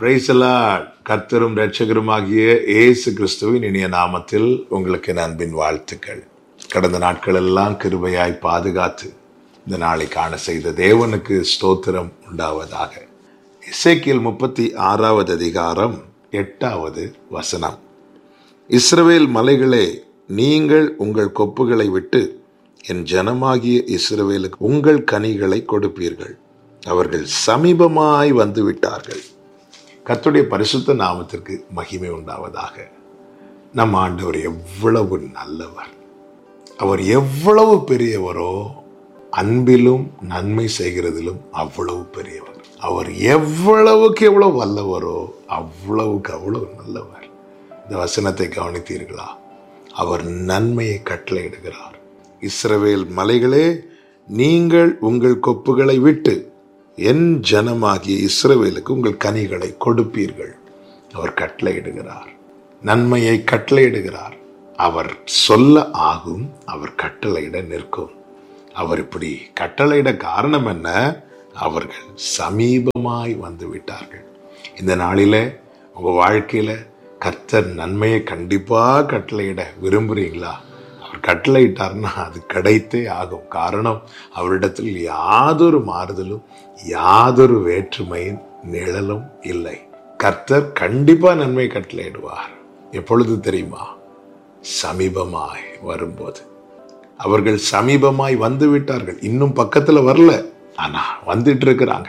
பிரைசலாட் கர்த்தரும் இரட்சகருமாகிய இயேசு கிறிஸ்துவின் இனிய நாமத்தில் உங்களுக்கு என் அன்பின் வாழ்த்துக்கள் கடந்த நாட்கள் எல்லாம் கிருபையாய் பாதுகாத்து இந்த நாளை காண செய்த தேவனுக்கு ஸ்தோத்திரம் உண்டாவதாக இசைக்கியல் முப்பத்தி ஆறாவது அதிகாரம் எட்டாவது வசனம் இஸ்ரவேல் மலைகளே நீங்கள் உங்கள் கொப்புகளை விட்டு என் ஜனமாகிய இஸ்ரவேலுக்கு உங்கள் கனிகளை கொடுப்பீர்கள் அவர்கள் சமீபமாய் வந்து விட்டார்கள் கர்த்தருடைய பரிசுத்த நாமத்திற்கு மகிமை உண்டாவதாக நம் ஆண்டவர் எவ்வளவு நல்லவர் அவர் எவ்வளவு பெரியவரோ அன்பிலும் நன்மை செய்கிறதிலும் அவ்வளவு பெரியவர் அவர் எவ்வளவுக்கு எவ்வளவு வல்லவரோ அவ்வளவுக்கு அவ்வளவு நல்லவர் இந்த வசனத்தை கவனித்தீர்களா அவர் நன்மையை கட்டளையிடுகிறார் இஸ்ரவேல் மலைகளே நீங்கள் உங்கள் கொப்புகளை விட்டு என் ஜனமாகிய இஸ்ரவேலுக்கு உங்கள் கனிகளை கொடுப்பீர்கள் அவர் கட்டளையிடுகிறார் நன்மையை கட்டளையிடுகிறார் அவர் சொல்ல ஆகும் அவர் கட்டளையிட நிற்கும் அவர் இப்படி கட்டளையிட காரணம் என்ன அவர்கள் சமீபமாய் வந்து விட்டார்கள் இந்த நாளில உங்க வாழ்க்கையில கர்த்தர் நன்மையை கண்டிப்பா கட்டளையிட விரும்புறீங்களா அவர் கட்டளையிட்டார்னா அது கிடைத்தே ஆகும் காரணம் அவரிடத்தில் யாதொரு மாறுதலும் யாதொரு வேற்றுமையின் நிழலும் இல்லை கர்த்தர் கண்டிப்பா நன்மை கட்டளையிடுவார் எப்பொழுது தெரியுமா சமீபமாய் வரும்போது அவர்கள் சமீபமாய் வந்து விட்டார்கள் இன்னும் பக்கத்துல வரல ஆனா வந்துட்டு இருக்கிறாங்க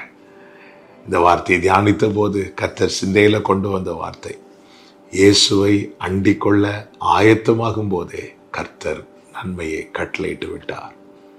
இந்த வார்த்தையை தியானித்த போது கர்த்தர் சிந்தையில கொண்டு வந்த வார்த்தை இயேசுவை அண்டிக் கொள்ள ஆயத்தமாகும் போதே கர்த்தர் நன்மையை கட்டளையிட்டு விட்டார்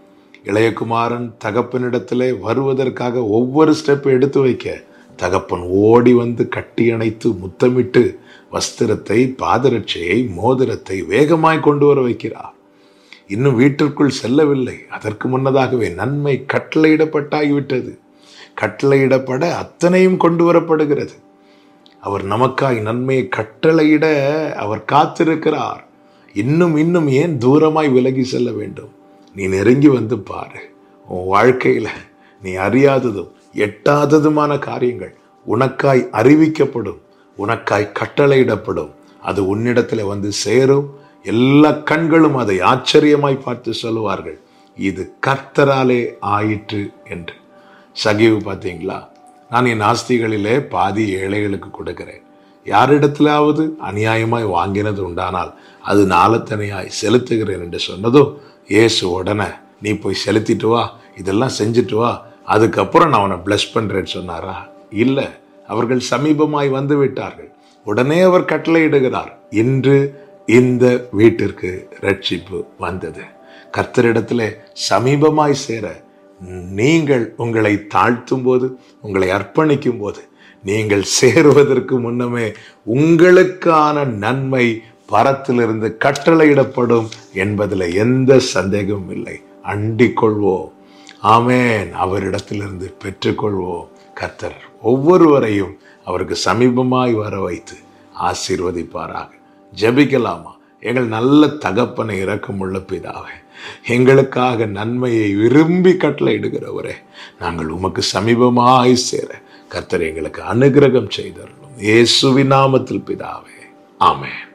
இளையகுமாரன் தகப்பனிடத்திலே வருவதற்காக ஒவ்வொரு ஸ்டெப் எடுத்து வைக்க தகப்பன் ஓடி வந்து கட்டி அணைத்து முத்தமிட்டு வஸ்திரத்தை பாதரட்சையை மோதிரத்தை வேகமாய் கொண்டு வர வைக்கிறார் இன்னும் வீட்டிற்குள் செல்லவில்லை அதற்கு முன்னதாகவே நன்மை கட்டளையிடப்பட்டாகிவிட்டது கட்டளையிடப்பட அத்தனையும் கொண்டு வரப்படுகிறது அவர் நமக்காய் நன்மையை கட்டளையிட அவர் காத்திருக்கிறார் இன்னும் இன்னும் ஏன் தூரமாய் விலகி செல்ல வேண்டும் நீ நெருங்கி வந்து பாரு உன் வாழ்க்கையில நீ அறியாததும் எட்டாததுமான காரியங்கள் உனக்காய் அறிவிக்கப்படும் உனக்காய் கட்டளையிடப்படும் அது உன்னிடத்துல வந்து சேரும் எல்லா கண்களும் அதை ஆச்சரியமாய் பார்த்து சொல்லுவார்கள் இது கர்த்தராலே ஆயிற்று என்று சகிவு பார்த்தீங்களா நான் என் ஆஸ்திகளிலே பாதி ஏழைகளுக்கு கொடுக்கிறேன் யாரிடத்திலாவது அநியாயமாய் வாங்கினது உண்டானால் அது நாளத்தனையாய் செலுத்துகிறேன் என்று சொன்னதும் இயேசு உடனே நீ போய் செலுத்திட்டு வா இதெல்லாம் செஞ்சுட்டு வா அதுக்கப்புறம் நான் அவனை பிளஸ் பண்றேன்னு சொன்னாரா இல்லை அவர்கள் சமீபமாய் வந்து விட்டார்கள் உடனே அவர் கட்டளையிடுகிறார் இன்று இந்த வீட்டிற்கு ரட்சிப்பு வந்தது கர்த்தரிடத்திலே சமீபமாய் சேர நீங்கள் உங்களை தாழ்த்தும் போது உங்களை அர்ப்பணிக்கும் போது நீங்கள் சேருவதற்கு முன்னமே உங்களுக்கான நன்மை பரத்திலிருந்து கட்டளையிடப்படும் என்பதில் எந்த சந்தேகமும் இல்லை அண்டிக் கொள்வோம் ஆமேன் அவரிடத்திலிருந்து பெற்றுக்கொள்வோம் கர்த்தர் ஒவ்வொருவரையும் அவருக்கு சமீபமாய் வர வைத்து ஆசீர்வதிப்பாராக ஜெபிக்கலாமா எங்கள் நல்ல தகப்பனை இறக்கமுள்ள பிதாவே எங்களுக்காக நன்மையை விரும்பி கட்டளையிடுகிறவரே நாங்கள் உமக்கு சமீபமாய் சேர கர்த்தர் எங்களுக்கு அனுகிரகம் செய்தரணும் இயேசுவின் நாமத்தில் பிதாவே ஆமென்